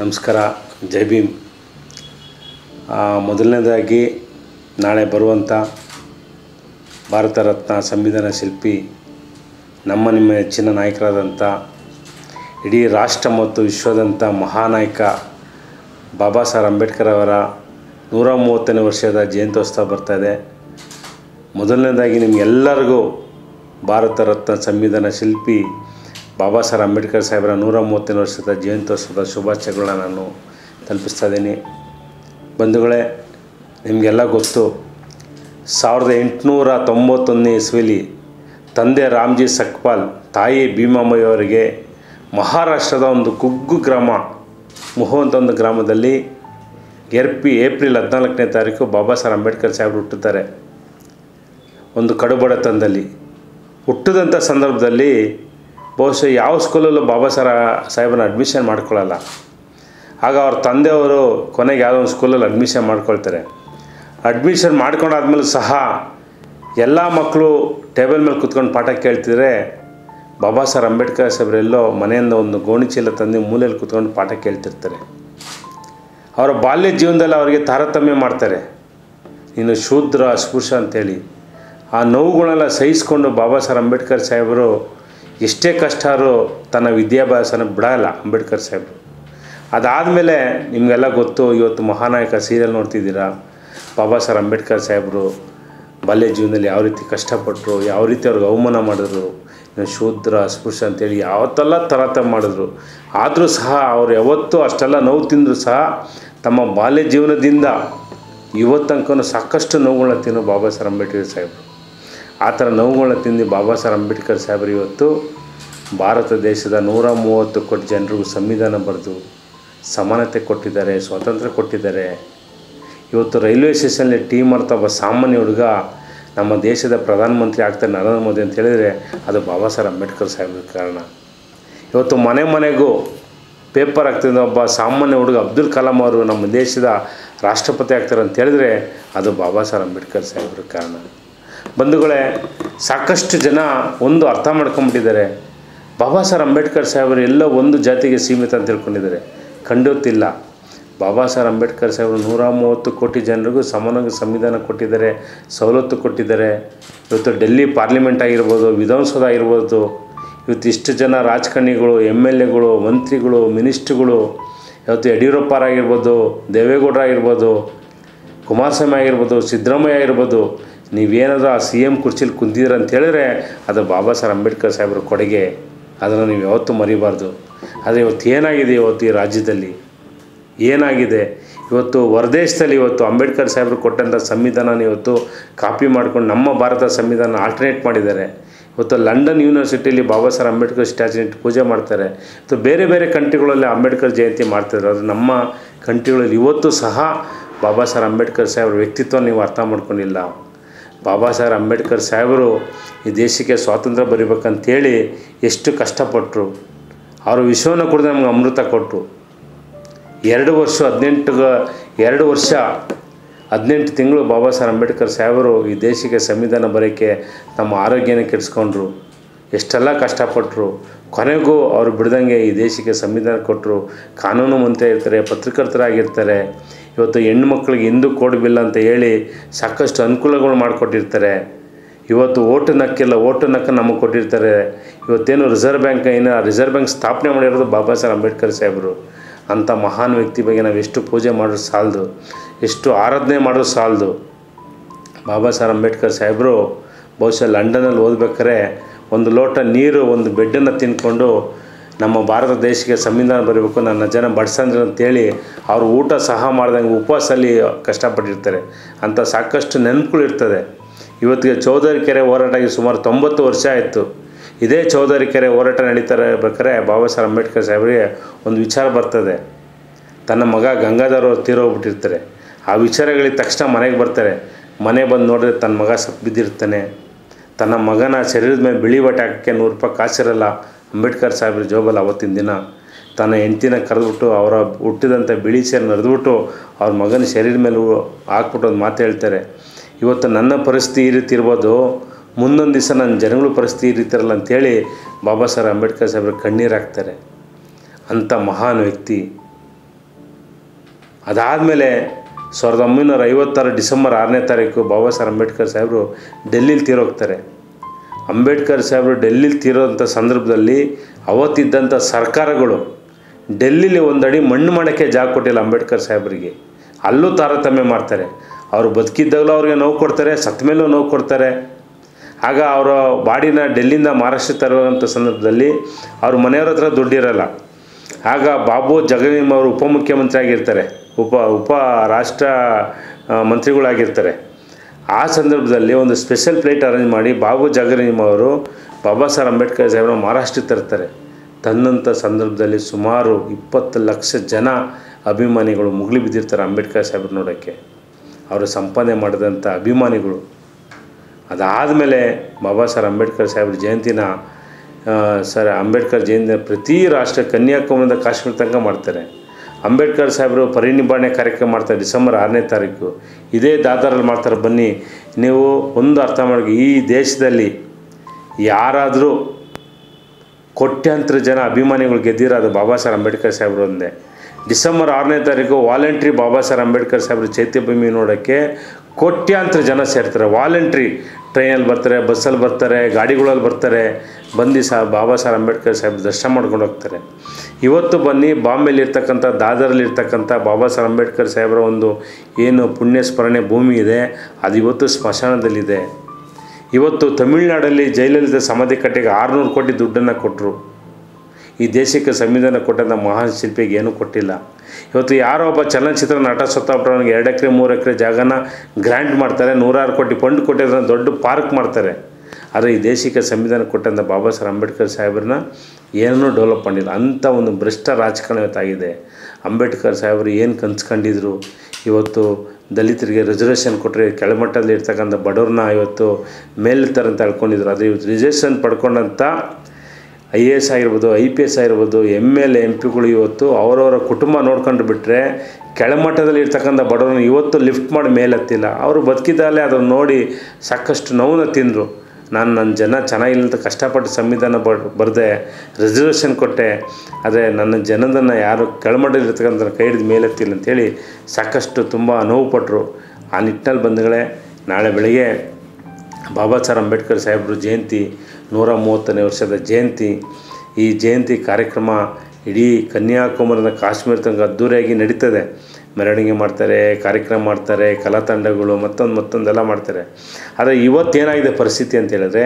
ನಮಸ್ಕಾರ ಜೈ ಭೀಮ್ ಆ, ಮೊದಲನೇದಾಗಿ ನಾಳೆ ಬರುವಂಥ ಭಾರತ ರತ್ನ ಸಂವಿಧಾನ ಶಿಲ್ಪಿ ನಮ್ಮ ನಿಮ್ಮ ನೆಚ್ಚಿನ ನಾಯಕರಾದಂಥ ಇಡೀ ರಾಷ್ಟ್ರ ಮತ್ತು ವಿಶ್ವದಂಥ ಮಹಾನಾಯಕ ಬಾಬಾ ಸಾಹೇಬ್ ಅಂಬೇಡ್ಕರ್ ಅವರ ನೂರ ಮೂವತ್ತನೇ ವರ್ಷದ ಜಯಂತ್ಯೋತ್ಸವ ಬರ್ತಾಯಿದೆ ಮೊದಲನೇದಾಗಿ ನಿಮಗೆಲ್ಲರಿಗೂ ಭಾರತ ರತ್ನ ಸಂವಿಧಾನ ಶಿಲ್ಪಿ ಬಾಬಾ ಸಾಹೇಬ್ ಅಂಬೇಡ್ಕರ್ ಸಾಹೇಬರ ನೂರ ಮೂವತ್ತನೇ ವರ್ಷದ ಜಯಂತ್ಯೋತ್ಸವದ ಶುಭಾಶಯಗಳನ್ನ ನಾನು ತಲುಪಿಸ್ತಾ ಇದ್ದೀನಿ ಬಂಧುಗಳೇ ನಿಮಗೆಲ್ಲ ಗೊತ್ತು ಸಾವಿರದ ಎಂಟುನೂರ ತೊಂಬತ್ತೊಂದನೇ ಇಸ್ವಿಲಿ ತಂದೆ ರಾಮ್ಜಿ ಸಕ್ಪಾಲ್ ತಾಯಿ ಭೀಮಾಮಯ್ಯವರಿಗೆ ಮಹಾರಾಷ್ಟ್ರದ ಒಂದು ಕುಗ್ಗು ಗ್ರಾಮ ಮುಹೋ ಅಂತ ಒಂದು ಗ್ರಾಮದಲ್ಲಿ ಎರ್ಪಿ ಏಪ್ರಿಲ್ ಹದಿನಾಲ್ಕನೇ ತಾರೀಕು ಬಾಬಾ ಸಾಹೇಬ್ ಅಂಬೇಡ್ಕರ್ ಸಾಹೇಬರು ಹುಟ್ಟುತ್ತಾರೆ ಒಂದು ಕಡುಬಡತನದಲ್ಲಿ ಹುಟ್ಟಿದಂಥ ಸಂದರ್ಭದಲ್ಲಿ ಬಹುಶಃ ಯಾವ ಸ್ಕೂಲಲ್ಲೂ ಬಾಬಾ ಸಾರ ಸಾಹೇಬನ ಅಡ್ಮಿಷನ್ ಮಾಡ್ಕೊಳ್ಳಲ್ಲ ಆಗ ಅವ್ರ ತಂದೆಯವರು ಕೊನೆಗೆ ಯಾವುದೋ ಒಂದು ಸ್ಕೂಲಲ್ಲಿ ಅಡ್ಮಿಷನ್ ಮಾಡ್ಕೊಳ್ತಾರೆ ಅಡ್ಮಿಷನ್ ಮಾಡ್ಕೊಂಡಾದ್ಮೇಲೆ ಸಹ ಎಲ್ಲ ಮಕ್ಕಳು ಟೇಬಲ್ ಮೇಲೆ ಕುತ್ಕೊಂಡು ಪಾಠ ಕೇಳ್ತಿದ್ರೆ ಬಾಬಾ ಸಾಹೇಬ್ ಅಂಬೇಡ್ಕರ್ ಸಾಹೇಬ್ರೆಲ್ಲೋ ಮನೆಯಿಂದ ಒಂದು ಗೋಣಿ ಚೀಲ ತಂದು ಮೂಲೆಯಲ್ಲಿ ಕುತ್ಕೊಂಡು ಪಾಠ ಕೇಳ್ತಿರ್ತಾರೆ ಅವರ ಬಾಲ್ಯ ಜೀವನದಲ್ಲಿ ಅವರಿಗೆ ತಾರತಮ್ಯ ಮಾಡ್ತಾರೆ ನೀನು ಶೂದ್ರ ಅಸ್ಪೃಶ್ಯ ಅಂತೇಳಿ ಆ ನೋವುಗಳೆಲ್ಲ ಸಹಿಸ್ಕೊಂಡು ಬಾಬಾ ಸಾಹೇಬ್ ಅಂಬೇಡ್ಕರ್ ಸಾಹೇಬರು ಎಷ್ಟೇ ಕಷ್ಟ ಆದ್ರೂ ತನ್ನ ವಿದ್ಯಾಭ್ಯಾಸನ ಬಿಡಲ್ಲ ಅಂಬೇಡ್ಕರ್ ಸಾಹೇಬರು ಅದಾದಮೇಲೆ ನಿಮಗೆಲ್ಲ ಗೊತ್ತು ಇವತ್ತು ಮಹಾನಾಯಕ ಸೀರಿಯಲ್ ನೋಡ್ತಿದ್ದೀರಾ ಬಾಬಾ ಸಾಹೇಬ್ ಅಂಬೇಡ್ಕರ್ ಸಾಹೇಬರು ಬಾಲ್ಯ ಜೀವನದಲ್ಲಿ ಯಾವ ರೀತಿ ಕಷ್ಟಪಟ್ಟರು ಯಾವ ರೀತಿ ಅವ್ರಿಗೆ ಅವಮಾನ ಮಾಡಿದ್ರು ಇನ್ನು ಶೂದ್ರ ಅಸ್ಪೃಶ್ಯ ಅಂತೇಳಿ ಯಾವತ್ತೆಲ್ಲ ತರತ ಮಾಡಿದ್ರು ಆದರೂ ಸಹ ಅವ್ರು ಯಾವತ್ತೂ ಅಷ್ಟೆಲ್ಲ ನೋವು ತಿಂದರೂ ಸಹ ತಮ್ಮ ಬಾಲ್ಯ ಜೀವನದಿಂದ ಇವತ್ತಂಕನೂ ಸಾಕಷ್ಟು ನೋವುಗಳನ್ನ ತಿನ್ನೋ ಬಾಬಾ ಸಾಹೇಬ್ ಅಂಬೇಡ್ಕರ್ ಸಾಹೇಬರು ಆ ಥರ ನೋವುಗಳನ್ನ ತಿಂದು ಬಾಬಾ ಸಾಹೇಬ್ ಅಂಬೇಡ್ಕರ್ ಸಾಹೇಬರು ಇವತ್ತು ಭಾರತ ದೇಶದ ನೂರ ಮೂವತ್ತು ಕೋಟಿ ಜನರಿಗೂ ಸಂವಿಧಾನ ಬರೆದು ಸಮಾನತೆ ಕೊಟ್ಟಿದ್ದಾರೆ ಸ್ವಾತಂತ್ರ್ಯ ಕೊಟ್ಟಿದ್ದಾರೆ ಇವತ್ತು ರೈಲ್ವೆ ಸ್ಟೇಷನಲ್ಲಿ ಟೀ ಮಾಡ್ತಾ ಒಬ್ಬ ಸಾಮಾನ್ಯ ಹುಡುಗ ನಮ್ಮ ದೇಶದ ಪ್ರಧಾನಮಂತ್ರಿ ಆಗ್ತಾರೆ ನರೇಂದ್ರ ಮೋದಿ ಅಂತ ಹೇಳಿದರೆ ಅದು ಬಾಬಾ ಸಾಹೇಬ್ ಅಂಬೇಡ್ಕರ್ ಸಾಹೇಬ್ರ ಕಾರಣ ಇವತ್ತು ಮನೆ ಮನೆಗೂ ಪೇಪರ್ ಆಗ್ತಿದ್ದ ಒಬ್ಬ ಸಾಮಾನ್ಯ ಹುಡುಗ ಅಬ್ದುಲ್ ಕಲಾಂ ಅವರು ನಮ್ಮ ದೇಶದ ರಾಷ್ಟ್ರಪತಿ ಆಗ್ತಾರೆ ಅಂತ ಹೇಳಿದ್ರೆ ಅದು ಬಾಬಾ ಸಾಹೇಬ್ ಅಂಬೇಡ್ಕರ್ ಸಾಹೇಬ್ರ ಕಾರಣ ಬಂಧುಗಳೇ ಸಾಕಷ್ಟು ಜನ ಒಂದು ಅರ್ಥ ಮಾಡ್ಕೊಂಬಿಟ್ಟಿದ್ದಾರೆ ಬಾಬಾ ಸಾಹೇಬ್ ಅಂಬೇಡ್ಕರ್ ಸಾಹೇಬರು ಎಲ್ಲೋ ಒಂದು ಜಾತಿಗೆ ಸೀಮಿತ ಅಂತ ತಿಳ್ಕೊಂಡಿದ್ದಾರೆ ಖಂಡೋತಿಲ್ಲ ಬಾಬಾ ಸಾಹೇಬ್ ಅಂಬೇಡ್ಕರ್ ಸಾಹೇಬರು ನೂರ ಮೂವತ್ತು ಕೋಟಿ ಜನರಿಗೂ ಸಮಾನವಾಗಿ ಸಂವಿಧಾನ ಕೊಟ್ಟಿದ್ದಾರೆ ಸವಲತ್ತು ಕೊಟ್ಟಿದ್ದಾರೆ ಇವತ್ತು ಡೆಲ್ಲಿ ಪಾರ್ಲಿಮೆಂಟ್ ಆಗಿರ್ಬೋದು ವಿಧಾನಸೌಧ ಆಗಿರ್ಬೋದು ಇವತ್ತು ಇಷ್ಟು ಜನ ರಾಜಕಾರಣಿಗಳು ಎಮ್ ಎಲ್ ಎಗಳು ಮಂತ್ರಿಗಳು ಮಿನಿಸ್ಟ್ರುಗಳು ಇವತ್ತು ಯಡಿಯೂರಪ್ಪರಾಗಿರ್ಬೋದು ದೇವೇಗೌಡರಾಗಿರ್ಬೋದು ಕುಮಾರಸ್ವಾಮಿ ಆಗಿರ್ಬೋದು ಸಿದ್ದರಾಮಯ್ಯ ಆಗಿರ್ಬೋದು ನೀವೇನಾದರೂ ಆ ಸಿ ಎಮ್ ಕುರ್ಚಿಲಿ ಕುಂತಿದ್ದೀರ ಅಂತ ಹೇಳಿದ್ರೆ ಅದು ಬಾಬಾ ಸಾಹೇಬ್ ಅಂಬೇಡ್ಕರ್ ಸಾಹೇಬ್ರ ಕೊಡುಗೆ ಅದನ್ನು ನೀವು ಯಾವತ್ತೂ ಮರಿಬಾರ್ದು ಆದರೆ ಇವತ್ತು ಏನಾಗಿದೆ ಇವತ್ತು ಈ ರಾಜ್ಯದಲ್ಲಿ ಏನಾಗಿದೆ ಇವತ್ತು ಹೊರದೇಶದಲ್ಲಿ ಇವತ್ತು ಅಂಬೇಡ್ಕರ್ ಸಾಹೇಬರು ಕೊಟ್ಟಂಥ ಸಂವಿಧಾನ ಇವತ್ತು ಕಾಪಿ ಮಾಡ್ಕೊಂಡು ನಮ್ಮ ಭಾರತ ಸಂವಿಧಾನ ಆಲ್ಟರ್ನೇಟ್ ಮಾಡಿದ್ದಾರೆ ಇವತ್ತು ಲಂಡನ್ ಯೂನಿವರ್ಸಿಟಿಯಲ್ಲಿ ಬಾಬಾ ಸಾಹೇಬ್ ಅಂಬೇಡ್ಕರ್ ಸ್ಟ್ಯಾಚು ಇಟ್ಟು ಪೂಜೆ ಮಾಡ್ತಾರೆ ಇವತ್ತು ಬೇರೆ ಬೇರೆ ಕಂಟ್ರಿಗಳಲ್ಲಿ ಅಂಬೇಡ್ಕರ್ ಜಯಂತಿ ಮಾಡ್ತಾರೆ ಆದರೆ ನಮ್ಮ ಕಂಟ್ರಿಗಳಲ್ಲಿ ಇವತ್ತು ಸಹ ಬಾಬಾ ಸಾಹೇಬ್ ಅಂಬೇಡ್ಕರ್ ಸಾಹೇಬ್ರ ವ್ಯಕ್ತಿತ್ವ ನೀವು ಅರ್ಥ ಮಾಡ್ಕೊಂಡಿಲ್ಲ ಬಾಬಾ ಸಾಹೇಬ್ ಅಂಬೇಡ್ಕರ್ ಸಾಹೇಬರು ಈ ದೇಶಕ್ಕೆ ಸ್ವಾತಂತ್ರ್ಯ ಬರಿಬೇಕಂತೇಳಿ ಎಷ್ಟು ಕಷ್ಟಪಟ್ಟರು ಅವರು ವಿಶ್ವವನ್ನು ಕುಡಿದು ನಮ್ಗೆ ಅಮೃತ ಕೊಟ್ಟರು ಎರಡು ವರ್ಷ ಹದಿನೆಂಟು ಎರಡು ವರ್ಷ ಹದಿನೆಂಟು ತಿಂಗಳು ಬಾಬಾ ಸಾಹೇಬ್ ಅಂಬೇಡ್ಕರ್ ಸಾಹೇಬರು ಈ ದೇಶಕ್ಕೆ ಸಂವಿಧಾನ ಬರೋಕ್ಕೆ ತಮ್ಮ ಆರೋಗ್ಯನ ಕೆಡಿಸ್ಕೊಂಡ್ರು ಎಷ್ಟೆಲ್ಲ ಕಷ್ಟಪಟ್ಟರು ಕೊನೆಗೂ ಅವರು ಬಿಡ್ದಂಗೆ ಈ ದೇಶಕ್ಕೆ ಸಂವಿಧಾನ ಕೊಟ್ಟರು ಕಾನೂನು ಮಂತ್ರಿ ಇರ್ತಾರೆ ಪತ್ರಕರ್ತರಾಗಿರ್ತಾರೆ ಇವತ್ತು ಹೆಣ್ಣು ಮಕ್ಕಳಿಗೆ ಹಿಂದೂ ಕೋಡ್ ಬಿಲ್ ಅಂತ ಹೇಳಿ ಸಾಕಷ್ಟು ಅನುಕೂಲಗಳು ಮಾಡಿಕೊಟ್ಟಿರ್ತಾರೆ ಇವತ್ತು ಓಟು ನಕ್ಕಿಲ್ಲ ಓಟು ನಕ್ಕ ನಮಗೆ ಕೊಟ್ಟಿರ್ತಾರೆ ಇವತ್ತೇನು ರಿಸರ್ವ್ ಬ್ಯಾಂಕ್ ಏನು ರಿಸರ್ವ್ ಬ್ಯಾಂಕ್ ಸ್ಥಾಪನೆ ಮಾಡಿರೋದು ಬಾಬಾ ಸಾಹೇಬ್ ಅಂಬೇಡ್ಕರ್ ಸಾಹೇಬರು ಅಂಥ ಮಹಾನ್ ವ್ಯಕ್ತಿ ಬಗ್ಗೆ ನಾವು ಎಷ್ಟು ಪೂಜೆ ಮಾಡೋದು ಸಾಲದು ಎಷ್ಟು ಆರಾಧನೆ ಮಾಡೋದು ಸಾಲದು ಬಾಬಾ ಸಾಹೇಬ್ ಅಂಬೇಡ್ಕರ್ ಸಾಹೇಬರು ಬಹುಶಃ ಲಂಡನಲ್ಲಿ ಓದ್ಬೇಕಾದ್ರೆ ಒಂದು ಲೋಟ ನೀರು ಒಂದು ಬೆಡ್ಡನ್ನು ತಿಂದ್ಕೊಂಡು ನಮ್ಮ ಭಾರತ ದೇಶಕ್ಕೆ ಸಂವಿಧಾನ ಬರಬೇಕು ನನ್ನ ಜನ ಬಡ್ಸಂದ್ರೆ ಅಂತೇಳಿ ಅವರು ಊಟ ಸಹ ಮಾಡ್ದಂಗೆ ಉಪವಾಸಲ್ಲಿ ಕಷ್ಟಪಟ್ಟಿರ್ತಾರೆ ಅಂಥ ಸಾಕಷ್ಟು ನೆನಪುಗಳು ಇರ್ತದೆ ಇವತ್ತಿಗೆ ಚೌಧರಿ ಕೆರೆ ಹೋರಾಟ ಆಗಿ ಸುಮಾರು ತೊಂಬತ್ತು ವರ್ಷ ಆಯಿತು ಇದೇ ಚೌಧರಿ ಕೆರೆ ಹೋರಾಟ ನಡೀತಾ ಇರ್ಬೇಕಾದ್ರೆ ಬಾಬಾ ಸಾಹೇಬ್ ಅಂಬೇಡ್ಕರ್ ಸಾಹೇಬರಿಗೆ ಒಂದು ವಿಚಾರ ಬರ್ತದೆ ತನ್ನ ಮಗ ಗಂಗಾಧರ್ ಅವ್ರು ತೀರೋಗ್ಬಿಟ್ಟಿರ್ತಾರೆ ಆ ವಿಚಾರಗಳಿಗೆ ತಕ್ಷಣ ಮನೆಗೆ ಬರ್ತಾರೆ ಮನೆ ಬಂದು ನೋಡಿದ್ರೆ ತನ್ನ ಮಗ ಸತ್ತು ಬಿದ್ದಿರ್ತಾನೆ ತನ್ನ ಮಗನ ಶರೀರದ ಮೇಲೆ ಬಿಳಿ ಬಟ್ಟೆ ಹಾಕೋಕ್ಕೆ ನೂರು ರೂಪಾಯಿ ಕಾಸಿರಲ್ಲ ಅಂಬೇಡ್ಕರ್ ಸಾಹೇಬ್ರ ಜೋಬಲ್ಲಿ ಅವತ್ತಿನ ದಿನ ತನ್ನ ಹೆಂಡ್ತಿನ ಕರೆದ್ಬಿಟ್ಟು ಅವರ ಹುಟ್ಟಿದಂಥ ಬಿಳಿ ಸೇರು ನಡೆದ್ಬಿಟ್ಟು ಅವ್ರ ಮಗನ ಶರೀರ ಮೇಲೆ ಹಾಕ್ಬಿಟ್ಟು ಒಂದು ಮಾತು ಹೇಳ್ತಾರೆ ಇವತ್ತು ನನ್ನ ಪರಿಸ್ಥಿತಿ ಈ ರೀತಿ ಇರ್ಬೋದು ಮುಂದೊಂದು ದಿವಸ ನನ್ನ ಜನಗಳ ಪರಿಸ್ಥಿತಿ ಈ ರೀತಿ ಇರಲ್ಲ ಅಂಥೇಳಿ ಬಾಬಾ ಸಾಹೇಬ್ ಅಂಬೇಡ್ಕರ್ ಸಾಹೇಬ್ರ ಕಣ್ಣೀರು ಹಾಕ್ತಾರೆ ಅಂಥ ಮಹಾನ್ ವ್ಯಕ್ತಿ ಅದಾದಮೇಲೆ ಸಾವಿರದ ಒಂಬೈನೂರ ಐವತ್ತಾರು ಡಿಸೆಂಬರ್ ಆರನೇ ತಾರೀಕು ಬಾಬಾ ಸಾಹೇಬ್ ಅಂಬೇಡ್ಕರ್ ಸಾಹೇಬರು ಡೆಲ್ಲೀಲಿ ತೀರೋಗ್ತಾರೆ ಅಂಬೇಡ್ಕರ್ ಸಾಹೇಬರು ಡೆಲ್ಲಿಲಿ ತೀರೋಂಥ ಸಂದರ್ಭದಲ್ಲಿ ಅವತ್ತಿದ್ದಂಥ ಸರ್ಕಾರಗಳು ಡೆಲ್ಲಿಲಿ ಒಂದಡಿ ಮಣ್ಣು ಮಾಡೋಕ್ಕೆ ಜಾಗ ಕೊಟ್ಟಿಲ್ಲ ಅಂಬೇಡ್ಕರ್ ಸಾಹೇಬರಿಗೆ ಅಲ್ಲೂ ತಾರತಮ್ಯ ಮಾಡ್ತಾರೆ ಅವರು ಬದುಕಿದ್ದಾಗಲೂ ಅವ್ರಿಗೆ ನೋವು ಕೊಡ್ತಾರೆ ಸತ್ತ ಮೇಲೂ ನೋವು ಕೊಡ್ತಾರೆ ಆಗ ಅವರ ಬಾಡಿನ ಡೆಲ್ಲಿಂದ ಮಹಾರಾಷ್ಟ್ರ ತರುವಂಥ ಸಂದರ್ಭದಲ್ಲಿ ಅವ್ರ ಮನೆಯವ್ರ ಹತ್ರ ದುಡ್ಡಿರಲ್ಲ ಆಗ ಬಾಬು ಜಗನೀಮ್ ಅವರು ಉಪಮುಖ್ಯಮಂತ್ರಿ ಆಗಿರ್ತಾರೆ ಉಪ ಉಪ ರಾಷ್ಟ್ರ ಆ, ಮಂತ್ರಿಗಳಾಗಿರ್ತಾರೆ ಆ ಸಂದರ್ಭದಲ್ಲಿ ಒಂದು ಸ್ಪೆಷಲ್ ಪ್ಲೇಟ್ ಅರೇಂಜ್ ಮಾಡಿ ಬಾಬು ಜಗನೀಮ್ ಅವರು ಬಾಬಾ ಸಾಹೇಬ್ ಅಂಬೇಡ್ಕರ್ ಸಾಹೇಬ್ರ ಮಹಾರಾಷ್ಟ್ರಕ್ಕೆ ತರ್ತಾರೆ ತಂದಂಥ ಸಂದರ್ಭದಲ್ಲಿ ಸುಮಾರು ಇಪ್ಪತ್ತು ಲಕ್ಷ ಜನ ಅಭಿಮಾನಿಗಳು ಮುಗಿಲು ಬಿದ್ದಿರ್ತಾರೆ ಅಂಬೇಡ್ಕರ್ ಸಾಹೇಬ್ರು ನೋಡೋಕ್ಕೆ ಅವರು ಸಂಪಾದನೆ ಮಾಡಿದಂಥ ಅಭಿಮಾನಿಗಳು ಅದಾದಮೇಲೆ ಬಾಬಾ ಸಾಹೇಬ್ ಅಂಬೇಡ್ಕರ್ ಸಾಹೇಬ್ರ ಜಯಂತಿನ ಆ, ಸರ್ ಅಂಬೇಡ್ಕರ್ ಜಯಂತಿನ ಪ್ರತಿ ರಾಷ್ಟ್ರ ಕನ್ಯಾಕುಮಾರಿಯಿಂದ ಕಾಶ್ಮೀರ ತನಕ ಮಾಡ್ತಾರೆ ಅಂಬೇಡ್ಕರ್ ಸಾಹೇಬರು ಪರಿನಿಬ್ಬಾಣೆ ಕಾರ್ಯಕ್ರಮ ಮಾಡ್ತಾರೆ ಡಿಸೆಂಬರ್ ಆರನೇ ತಾರೀಕು ಇದೇ ದಾದರಲ್ಲಿ ಮಾಡ್ತಾರೆ ಬನ್ನಿ ನೀವು ಒಂದು ಅರ್ಥ ಮಾಡಿ ಈ ದೇಶದಲ್ಲಿ ಯಾರಾದರೂ ಕೋಟ್ಯಾಂತರ ಜನ ಅಭಿಮಾನಿಗಳು ಗೆದ್ದಿರೋದು ಬಾಬಾ ಸಾಹೇಬ್ ಅಂಬೇಡ್ಕರ್ ಸಾಹೇಬ್ರು ಒಂದೇ ಡಿಸೆಂಬರ್ ಆರನೇ ತಾರೀಕು ವಾಲಂಟ್ರಿ ಬಾಬಾ ಸಾಹೇಬ್ ಅಂಬೇಡ್ಕರ್ ಸಾಹೇಬ್ರ ಚೈತ್ಯಭೂಮಿ ನೋಡೋಕ್ಕೆ ಕೋಟ್ಯಾಂತರ ಜನ ಸೇರ್ತಾರೆ ವಾಲಂಟ್ರಿ ಟ್ರೈನಲ್ಲಿ ಬರ್ತಾರೆ ಬಸ್ಸಲ್ಲಿ ಬರ್ತಾರೆ ಗಾಡಿಗಳಲ್ಲಿ ಬರ್ತಾರೆ ಬಂದು ಸಹ ಬಾಬಾ ಸಾಹೇಬ್ ಅಂಬೇಡ್ಕರ್ ಸಾಹೇಬ್ ದರ್ಶನ ಮಾಡ್ಕೊಂಡು ಹೋಗ್ತಾರೆ ಇವತ್ತು ಬನ್ನಿ ಬಾಂಬೆಲಿ ಇರ್ತಕ್ಕಂಥ ದಾದರಲ್ಲಿ ಇರ್ತಕ್ಕಂಥ ಬಾಬಾ ಸಾಹೇಬ್ ಅಂಬೇಡ್ಕರ್ ಸಾಹೇಬರ ಒಂದು ಏನು ಪುಣ್ಯ ಸ್ಮರಣೆ ಭೂಮಿ ಇದೆ ಅದು ಇವತ್ತು ಸ್ಮಶಾನದಲ್ಲಿದೆ ಇವತ್ತು ತಮಿಳುನಾಡಲ್ಲಿ ಜಯಲಲಿತಾ ಸಮಾಧಿ ಕಟ್ಟೆಗೆ ಆರುನೂರು ಕೋಟಿ ದುಡ್ಡನ್ನು ಕೊಟ್ಟರು ಈ ದೇಶಕ್ಕೆ ಸಂವಿಧಾನ ಕೊಟ್ಟಂಥ ಮಹಾನ್ ಶಿಲ್ಪಿಗೆ ಏನೂ ಕೊಟ್ಟಿಲ್ಲ ಇವತ್ತು ಯಾರೋ ಒಬ್ಬ ಚಲನಚಿತ್ರ ನಟ ಸತ್ತವನಿಗೆ ಎರಡು ಎಕರೆ ಮೂರು ಎಕರೆ ಜಾಗನ ಗ್ರ್ಯಾಂಟ್ ಮಾಡ್ತಾರೆ ನೂರಾರು ಕೋಟಿ ಫಂಡ್ ಕೊಟ್ಟಿದ್ರೆ ದೊಡ್ಡ ಪಾರ್ಕ್ ಮಾಡ್ತಾರೆ ಆದರೆ ಈ ದೇಶಕ್ಕೆ ಸಂವಿಧಾನ ಕೊಟ್ಟಂಥ ಬಾಬಾ ಸಾಹೇಬ್ ಅಂಬೇಡ್ಕರ್ ಸಾಹೇಬ್ರನ್ನ ಏನೂ ಡೆವಲಪ್ ಮಾಡಿಲ್ಲ ಅಂಥ ಒಂದು ಭ್ರಷ್ಟ ರಾಜಕಾರಣ ಇವತ್ತಾಗಿದೆ ಅಂಬೇಡ್ಕರ್ ಸಾಹೇಬರು ಏನು ಕನ್ಸ್ಕೊಂಡಿದ್ರು ಇವತ್ತು ದಲಿತರಿಗೆ ರಿಸರ್ವೇಷನ್ ಕೊಟ್ಟರೆ ಕೆಳಮಟ್ಟದಲ್ಲಿ ಇರ್ತಕ್ಕಂಥ ಬಡವ್ರನ್ನ ಇವತ್ತು ಮೇಲ್ತಾರಂತ ಹೇಳ್ಕೊಂಡಿದ್ರು ಆದರೆ ಇವತ್ತು ರಿಸರ್ವೇಷನ್ ಪಡ್ಕೊಂಡಂಥ ಐ ಎ ಎಸ್ ಆಗಿರ್ಬೋದು ಐ ಪಿ ಎಸ್ ಆಗಿರ್ಬೋದು ಎಮ್ ಎಲ್ ಎಮ್ ಪಿಗಳು ಇವತ್ತು ಅವರವರ ಕುಟುಂಬ ನೋಡ್ಕೊಂಡು ಬಿಟ್ಟರೆ ಕೆಳಮಟ್ಟದಲ್ಲಿ ಇರ್ತಕ್ಕಂಥ ಬಡವರನ್ನ ಇವತ್ತು ಲಿಫ್ಟ್ ಮಾಡಿ ಮೇಲೆತ್ತಿಲ್ಲ ಅವರು ಬದುಕಿದಾಗಲೇ ಅದನ್ನು ನೋಡಿ ಸಾಕಷ್ಟು ನೋವನ್ನ ತಿಂದರು ನಾನು ನನ್ನ ಜನ ಚೆನ್ನಾಗಿಲ್ಲ ಅಂತ ಕಷ್ಟಪಟ್ಟು ಸಂವಿಧಾನ ಬರ್ ಬರೆದೆ ರಿಸರ್ವೇಷನ್ ಕೊಟ್ಟೆ ಆದರೆ ನನ್ನ ಜನದನ್ನು ಯಾರು ಕೆಳಮಟ್ಟದಲ್ಲಿ ಇರ್ತಕ್ಕಂಥ ಕೈ ಹಿಡಿದು ಮೇಲೆತ್ತಿಲ್ಲ ಅಂತೇಳಿ ಸಾಕಷ್ಟು ತುಂಬ ನೋವು ಪಟ್ಟರು ಆ ನಿಟ್ಟಿನಲ್ಲಿ ಬಂಧುಗಳೇ ನಾಳೆ ಬೆಳಗ್ಗೆ ಬಾಬಾ ಸಾಹೇಬ್ ಅಂಬೇಡ್ಕರ್ ಸಾಹೇಬ್ರು ಜಯಂತಿ ನೂರ ಮೂವತ್ತನೇ ವರ್ಷದ ಜಯಂತಿ ಈ ಜಯಂತಿ ಕಾರ್ಯಕ್ರಮ ಇಡೀ ಕನ್ಯಾಕುಮಾರಿಯಿಂದ ಕಾಶ್ಮೀರ ತನಕ ಅದ್ದೂರಿಯಾಗಿ ನಡೀತದೆ ಮೆರವಣಿಗೆ ಮಾಡ್ತಾರೆ ಕಾರ್ಯಕ್ರಮ ಮಾಡ್ತಾರೆ ಕಲಾ ತಂಡಗಳು ಮತ್ತೊಂದು ಮತ್ತೊಂದೆಲ್ಲ ಮಾಡ್ತಾರೆ ಆದರೆ ಇವತ್ತೇನಾಗಿದೆ ಪರಿಸ್ಥಿತಿ ಅಂತ ಹೇಳಿದ್ರೆ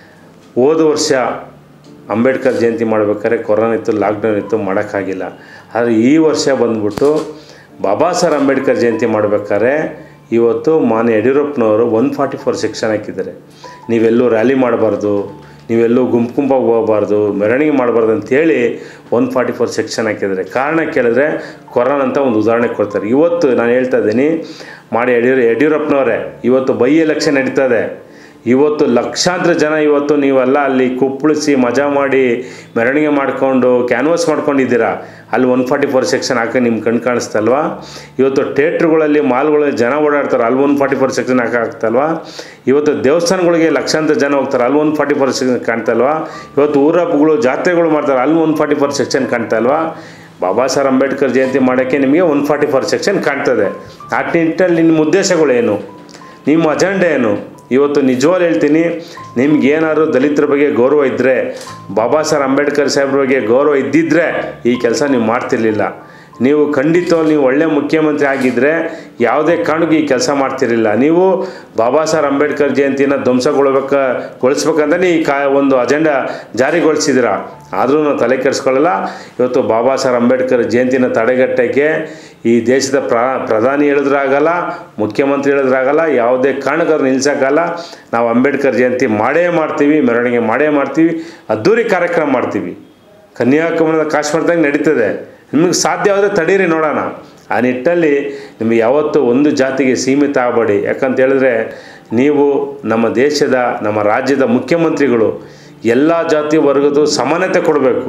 ಹೋದ ವರ್ಷ ಅಂಬೇಡ್ಕರ್ ಜಯಂತಿ ಮಾಡ್ಬೇಕಾದ್ರೆ ಕೊರೋನಾ ಇತ್ತು ಲಾಕ್ಡೌನ್ ಇತ್ತು ಮಾಡೋಕ್ಕಾಗಿಲ್ಲ ಆದರೆ ಈ ವರ್ಷ ಬಂದ್ಬಿಟ್ಟು ಬಾಬಾ ಸಾಹೇಬ್ ಅಂಬೇಡ್ಕರ್ ಜಯಂತಿ ಮಾಡ್ಬೇಕಾದ್ರೆ ಇವತ್ತು ಮಾನ್ಯ ಯಡಿಯೂರಪ್ಪನವರು ಒನ್ ಫಾರ್ಟಿ ಫೋರ್ ಸೆಕ್ಷನ್ ಹಾಕಿದ್ದಾರೆ ನೀವೆಲ್ಲೂ ರ್ಯಾಲಿ ಮಾಡಬಾರ್ದು ನೀವೆಲ್ಲೂ ಗುಂಪು ಗುಂಪಾಗಿ ಹೋಗಬಾರ್ದು ಮೆರವಣಿಗೆ ಮಾಡಬಾರ್ದು ಅಂತೇಳಿ ಒನ್ ಫಾರ್ಟಿ ಫೋರ್ ಸೆಕ್ಷನ್ ಹಾಕಿದ್ದಾರೆ ಕಾರಣ ಕೇಳಿದ್ರೆ ಕೊರೋನಾ ಅಂತ ಒಂದು ಉದಾಹರಣೆ ಕೊಡ್ತಾರೆ ಇವತ್ತು ನಾನು ಹೇಳ್ತಾ ಇದ್ದೀನಿ ಮಾಡಿ ಯಡಿಯೂರು ಯಡಿಯೂರಪ್ಪನವರೇ ಇವತ್ತು ಬೈ ಎಲೆಕ್ಷನ್ ನಡೀತದೆ ಇವತ್ತು ಲಕ್ಷಾಂತರ ಜನ ಇವತ್ತು ನೀವೆಲ್ಲ ಅಲ್ಲಿ ಕುಪ್ಪಳಿಸಿ ಮಜಾ ಮಾಡಿ ಮೆರವಣಿಗೆ ಮಾಡಿಕೊಂಡು ಕ್ಯಾನ್ವಾಸ್ ಮಾಡ್ಕೊಂಡಿದ್ದೀರಾ ಅಲ್ಲಿ ಒನ್ ಫಾರ್ಟಿ ಫೋರ್ ಸೆಕ್ಷನ್ ಹಾಕಿ ನಿಮ್ಗೆ ಕಣ್ ಕಾಣಿಸ್ತಲ್ವಾ ಇವತ್ತು ಥಿಯೇಟ್ರುಗಳಲ್ಲಿ ಮಾಲ್ಗಳಲ್ಲಿ ಜನ ಓಡಾಡ್ತಾರೆ ಅಲ್ಲಿ ಒನ್ ಫಾರ್ಟಿ ಫೋರ್ ಸೆಕ್ಷನ್ ಹಾಕಾಗ್ತಲ್ವಾ ಇವತ್ತು ದೇವಸ್ಥಾನಗಳಿಗೆ ಲಕ್ಷಾಂತರ ಜನ ಹೋಗ್ತಾರೆ ಅಲ್ಲಿ ಒನ್ ಫಾರ್ಟಿ ಫೋರ್ ಸೆಕ್ಷನ್ ಕಾಣ್ತಲ್ವಾ ಇವತ್ತು ಊರಪ್ಪಗಳು ಜಾತ್ರೆಗಳು ಮಾಡ್ತಾರೆ ಅಲ್ಲಿ ಒನ್ ಫಾರ್ಟಿ ಫೋರ್ ಸೆಕ್ಷನ್ ಕಾಣ್ತಲ್ವಾ ಬಾಬಾ ಸಾಹೇಬ್ ಅಂಬೇಡ್ಕರ್ ಜಯಂತಿ ಮಾಡೋಕ್ಕೆ ನಿಮಗೆ ಒನ್ ಫಾರ್ಟಿ ಫೋರ್ ಸೆಕ್ಷನ್ ಕಾಣ್ತದೆ ಆ ನಿಟ್ಟಲ್ಲಿ ನಿಮ್ಮ ಉದ್ದೇಶಗಳೇನು ನಿಮ್ಮ ಅಜೆಂಡ ಏನು ಇವತ್ತು ನಿಜವಾಗ್ಲು ಹೇಳ್ತೀನಿ ನಿಮ್ಗೆ ಏನಾದ್ರು ದಲಿತರ ಬಗ್ಗೆ ಗೌರವ ಇದ್ದರೆ ಬಾಬಾ ಸಾಹೇಬ್ ಅಂಬೇಡ್ಕರ್ ಸಾಹೇಬ್ರ ಬಗ್ಗೆ ಗೌರವ ಇದ್ದಿದ್ದರೆ ಈ ಕೆಲಸ ನೀವು ಮಾಡ್ತಿರ್ಲಿಲ್ಲ ನೀವು ಖಂಡಿತ ನೀವು ಒಳ್ಳೆ ಮುಖ್ಯಮಂತ್ರಿ ಆಗಿದ್ದರೆ ಯಾವುದೇ ಕಾರಣಕ್ಕೂ ಈ ಕೆಲಸ ಮಾಡ್ತಿರಲಿಲ್ಲ ನೀವು ಬಾಬಾ ಸಾಹೇಬ್ ಅಂಬೇಡ್ಕರ್ ಜಯಂತಿನ ಧ್ವಂಸಗೊಳ್ಬೇಕ ಗೊಳಿಸ್ಬೇಕಂತಲೇ ಈ ಕಾ ಒಂದು ಅಜೆಂಡಾ ಜಾರಿಗೊಳಿಸಿದಿರ ಆದರೂ ನಾವು ತಲೆ ಕೆಡಿಸ್ಕೊಳ್ಳಲ್ಲ ಇವತ್ತು ಬಾಬಾ ಸಾಹೇಬ್ ಅಂಬೇಡ್ಕರ್ ಜಯಂತಿನ ತಡೆಗಟ್ಟಕ್ಕೆ ಈ ದೇಶದ ಪ್ರ ಪ್ರಧಾನಿ ಹೇಳಿದ್ರಾಗಲ್ಲ ಮುಖ್ಯಮಂತ್ರಿ ಹೇಳಿದ್ರಾಗಲ್ಲ ಯಾವುದೇ ಕಾರಣಕ್ಕಾದ್ರೂ ನಿಲ್ಸೋಕ್ಕಲ್ಲ ನಾವು ಅಂಬೇಡ್ಕರ್ ಜಯಂತಿ ಮಾಡೇ ಮಾಡ್ತೀವಿ ಮೆರವಣಿಗೆ ಮಾಡೇ ಮಾಡ್ತೀವಿ ಅದ್ದೂರಿ ಕಾರ್ಯಕ್ರಮ ಮಾಡ್ತೀವಿ ಕನ್ಯಾಕುಮಾರಿಯಿಂದ ಕಾಶ್ಮೀರದಾಗ ನಡೀತದೆ ನಿಮಗೆ ಸಾಧ್ಯವಾದರೆ ತಡೀರಿ ನೋಡೋಣ ಆ ನಿಟ್ಟಲ್ಲಿ ನಿಮಗೆ ಯಾವತ್ತೂ ಒಂದು ಜಾತಿಗೆ ಸೀಮಿತ ಆಗಬೇಡಿ ಯಾಕಂತ ಹೇಳಿದ್ರೆ ನೀವು ನಮ್ಮ ದೇಶದ ನಮ್ಮ ರಾಜ್ಯದ ಮುಖ್ಯಮಂತ್ರಿಗಳು ಎಲ್ಲ ಜಾತಿ ವರ್ಗದ ಸಮಾನತೆ ಕೊಡಬೇಕು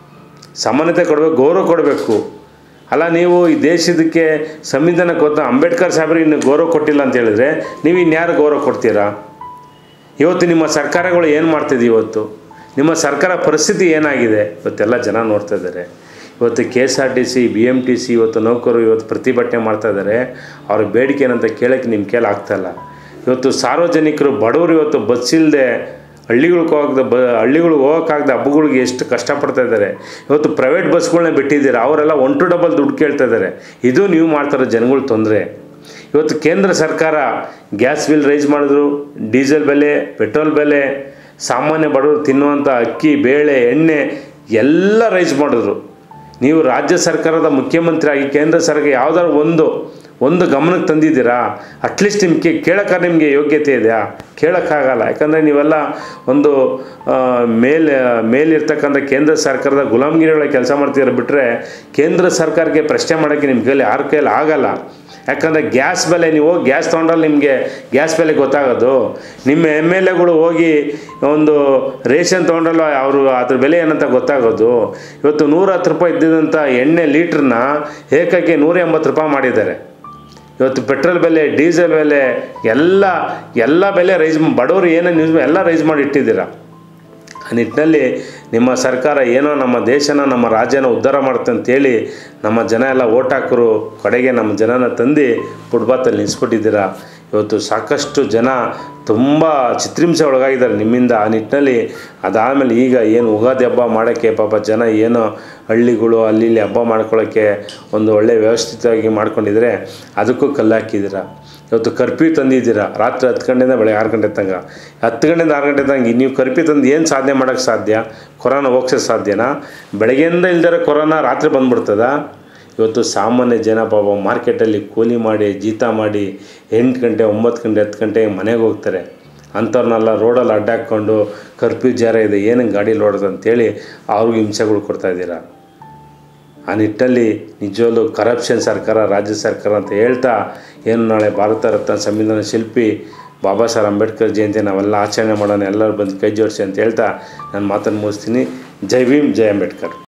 ಸಮಾನತೆ ಕೊಡಬೇಕು ಗೌರವ ಕೊಡಬೇಕು ಅಲ್ಲ ನೀವು ಈ ದೇಶದಕ್ಕೆ ಸಂವಿಧಾನ ಕೊತ್ತ ಅಂಬೇಡ್ಕರ್ ಸಾಹೇಬ್ರಿಗೆ ಇನ್ನು ಗೌರವ ಕೊಟ್ಟಿಲ್ಲ ಅಂತ ಹೇಳಿದ್ರೆ ನೀವು ಇನ್ಯಾರು ಗೌರವ ಕೊಡ್ತೀರಾ ಇವತ್ತು ನಿಮ್ಮ ಸರ್ಕಾರಗಳು ಏನು ಮಾಡ್ತಿದೆ ಇವತ್ತು ನಿಮ್ಮ ಸರ್ಕಾರ ಪರಿಸ್ಥಿತಿ ಏನಾಗಿದೆ ಇವತ್ತೆಲ್ಲ ಜನ ನೋಡ್ತಾ ಇದ್ದಾರೆ ಇವತ್ತು K S R T C B M T C ಇವತ್ತು ನೌಕರರು ಇವತ್ತು ಪ್ರತಿಭಟನೆ ಮಾಡ್ತಾ ಇದ್ದಾರೆ ಅವ್ರ ಬೇಡಿಕೆ ಏನಂತ ಕೇಳೋಕ್ಕೆ ನಿಮ್ಮ ಕೇಳಿ ಆಗ್ತಾಯಿಲ್ಲ ಇವತ್ತು ಸಾರ್ವಜನಿಕರು ಬಡವರು ಇವತ್ತು ಬಸ್ ಇಲ್ಲದೆ ಹಳ್ಳಿಗಳಿಗೆ ಹೋಗದ ಬ ಹಳ್ಳಿಗಳಿಗೆ ಹೋಗೋಕ್ಕಾಗದ ಹಬ್ಬಗಳಿಗೆ ಎಷ್ಟು ಕಷ್ಟಪಡ್ತಾ ಇದ್ದಾರೆ ಇವತ್ತು ಪ್ರೈವೇಟ್ ಬಸ್ಗಳನ್ನ ಬಿಟ್ಟಿದ್ದೀರಾ ಅವರೆಲ್ಲ ಒನ್ ಟು ಡಬಲ್ ದುಡ್ಡು ಕೇಳ್ತಾ ಇದ್ದಾರೆ ಇದು ನೀವು ಮಾಡ್ತಾರೋ ಜನಗಳ ತೊಂದರೆ ಇವತ್ತು ಕೇಂದ್ರ ಸರ್ಕಾರ ಗ್ಯಾಸ್ ಬಿಲ್ ರೈಸ್ ಮಾಡಿದ್ರು ಡೀಸೆಲ್ ಬೆಲೆ ಪೆಟ್ರೋಲ್ ಬೆಲೆ ಸಾಮಾನ್ಯ ಬಡವರು ತಿನ್ನುವಂಥ ಅಕ್ಕಿ ಬೇಳೆ ಎಣ್ಣೆ ಎಲ್ಲ ರೈಸ್ ಮಾಡಿದ್ರು ನೀವು ರಾಜ್ಯ ಸರ್ಕಾರದ ಮುಖ್ಯಮಂತ್ರಿ ಆಗಿ ಕೇಂದ್ರ ಸರ್ಕಾರ ಯಾವ್ದಾದ್ರು ಒಂದು ಒಂದು ಗಮನಕ್ಕೆ ತಂದಿದ್ದೀರಾ ಅಟ್ಲೀಸ್ಟ್ ನಿಮಗೆ ಕೇಳೋಕ್ಕಾರೆ ನಿಮಗೆ ಯೋಗ್ಯತೆ ಇದೆಯಾ ಕೇಳೋಕ್ಕಾಗಲ್ಲ ಯಾಕಂದರೆ ನೀವೆಲ್ಲ ಒಂದು ಆ, ಮೇಲೆ ಮೇಲಿರ್ತಕ್ಕಂಥ ಕೇಂದ್ರ ಸರ್ಕಾರದ ಗುಲಾಮಗಿರಿಗಳ ಕೆಲಸ ಮಾಡ್ತಿದ್ರೆ ಬಿಟ್ಟರೆ ಕೇಂದ್ರ ಸರ್ಕಾರಕ್ಕೆ ಪ್ರಶ್ನೆ ಮಾಡೋಕ್ಕೆ ನಿಮ್ಮ ಕೈಲಿ ಯಾರ ಕೈಲಿ ಆಗಲ್ಲ ಯಾಕಂದರೆ ಗ್ಯಾಸ್ ಬೆಲೆ ನೀವು ಹೋಗಿ ಗ್ಯಾಸ್ ತೊಗೊಂಡ್ರಲ್ಲಿ ನಿಮಗೆ ಗ್ಯಾಸ್ ಬೆಲೆ ಗೊತ್ತಾಗೋದು ನಿಮ್ಮ ಎಮ್ ಎಲ್ ಎಗಳು ಹೋಗಿ ಒಂದು ರೇಷನ್ ತೊಗೊಂಡ್ರಲ್ಲ ಅವರು ಅದ್ರ ಬೆಲೆ ಏನಂತ ಗೊತ್ತಾಗೋದು ಇವತ್ತು ನೂರ ಹತ್ತು ರೂಪಾಯಿ ಇದ್ದಿದ್ದಂಥ ಎಣ್ಣೆ ಲೀಟ್ರನ್ನ ಏಕಕ್ಕೆ ನೂರ ಎಂಬತ್ತು ರೂಪಾಯಿ ಮಾಡಿದ್ದಾರೆ ಇವತ್ತು ಪೆಟ್ರೋಲ್ ಬೆಲೆ ಡೀಸೆಲ್ ಬೆಲೆ ಎಲ್ಲ ಎಲ್ಲ ಬೆಲೆ ರೈಸ್ ಬಡವರು ಏನೇನು ಯೂಸ್ ಎಲ್ಲ ರೈಸ್ ಮಾಡಿ ಇಟ್ಟಿದ್ದೀರಾ ಆ ನಿಟ್ಟಿನಲ್ಲಿ ನಿಮ್ಮ ಸರ್ಕಾರ ಏನೋ ನಮ್ಮ ದೇಶನ ನಮ್ಮ ರಾಜ್ಯನ ಉದ್ಧಾರ ಮಾಡುತ್ತೆ ಅಂತೇಳಿ ನಮ್ಮ ಜನ ಎಲ್ಲ ಓಟ್ ಹಾಕರು ಕಡೆಗೆ ನಮ್ಮ ಜನನ ತಂದು ಫುಟ್ಪಾತಲ್ಲಿ ನಿಲ್ಲಿಸ್ಬಿಟ್ಟಿದ್ದೀರಾ ಇವತ್ತು ಸಾಕಷ್ಟು ಜನ ತುಂಬ ಚಿತ್ರಿಂಸೆ ಒಳಗಾಗಿದ್ದಾರೆ ನಿಮ್ಮಿಂದ ಆ ನಿಟ್ಟಿನಲ್ಲಿ ಅದಾದಮೇಲೆ ಈಗ ಏನು ಉಗಾದಿ ಹಬ್ಬ ಮಾಡೋಕ್ಕೆ ಪಾಪ ಜನ ಏನೋ ಹಳ್ಳಿಗಳು ಅಲ್ಲಿ ಇಲ್ಲಿ ಹಬ್ಬ ಮಾಡ್ಕೊಳ್ಳೋಕ್ಕೆ ಒಂದು ಒಳ್ಳೆ ವ್ಯವಸ್ಥಿತವಾಗಿ ಮಾಡ್ಕೊಂಡಿದ್ರೆ ಅದಕ್ಕೂ ಕಲ್ಲು ಹಾಕಿದ್ದೀರಾ ಇವತ್ತು ಕರ್ಫ್ಯೂ ತಂದಿದ್ದೀರಾ ರಾತ್ರಿ ಹತ್ತು ಗಂಟೆಯಿಂದ ಬೆಳಗ್ಗೆ ಆರು ಗಂಟೆ ತನಕ ಹತ್ತು ಗಂಟೆಯಿಂದ ಆರು ಗಂಟೆ ತನಕ ನೀವು ಕರ್ಫ್ಯೂ ತಂದು ಏನು ಸಾಧನೆ ಮಾಡೋಕ್ಕೆ ಸಾಧ್ಯ ಕೊರೋನಾ ಹೋಗ್ಸೋಕ್ಕೆ ಸಾಧ್ಯನಾ ಬೆಳಗ್ಗೆಯಿಂದ ಇಲ್ದಿರೋ ಕೊರೋನಾ ರಾತ್ರಿ ಬಂದ್ಬಿಡ್ತದ ಇವತ್ತು ಸಾಮಾನ್ಯ ಜನ ಪಾಪ ಮಾರ್ಕೆಟಲ್ಲಿ ಕೂಲಿ ಮಾಡಿ ಜೀತ ಮಾಡಿ ಎಂಟು ಗಂಟೆ ಒಂಬತ್ತು ಗಂಟೆ ಹತ್ತು ಗಂಟೆಗೆ ಮನೆಗೆ ಹೋಗ್ತಾರೆ ಅಂಥವ್ರನ್ನೆಲ್ಲ ರೋಡಲ್ಲಿ ಅಡ್ಡಾಕ್ಕೊಂಡು ಕರ್ಫ್ಯೂ ಜಾರ ಇದೆ ಏನಕ್ಕೆ ಗಾಡಿ ಲೋಡೋದು ಅಂತೇಳಿ ಅವ್ರಿಗೆ ಹಿಂಸೆಗಳು ಕೊಡ್ತಾ ಇದ್ದೀರಾ ಆ ನಿಟ್ಟಲ್ಲಿ ನಿಜವಲ್ಲೂ ಕರಪ್ಷನ್ ಸರ್ಕಾರ ರಾಜ್ಯ ಸರ್ಕಾರ ಅಂತ ಹೇಳ್ತಾ ಏನು ನಾಳೆ ಭಾರತ ರತ್ನ ಸಂವಿಧಾನ ಶಿಲ್ಪಿ ಬಾಬಾ ಸಾಹೇಬ್ ಅಂಬೇಡ್ಕರ್ ಜಯಂತಿ ನಾವೆಲ್ಲ ಆಚರಣೆ ಮಾಡೋಣ ಎಲ್ಲರೂ ಬಂದು ಕೈ ಜೋಡಿಸಿ ಅಂತ ಹೇಳ್ತಾ ನಾನು ಮಾತನ್ನು ಮುಗಿಸ್ತೀನಿ ಜೈ ಭೀಮ್ ಜೈ ಅಂಬೇಡ್ಕರ್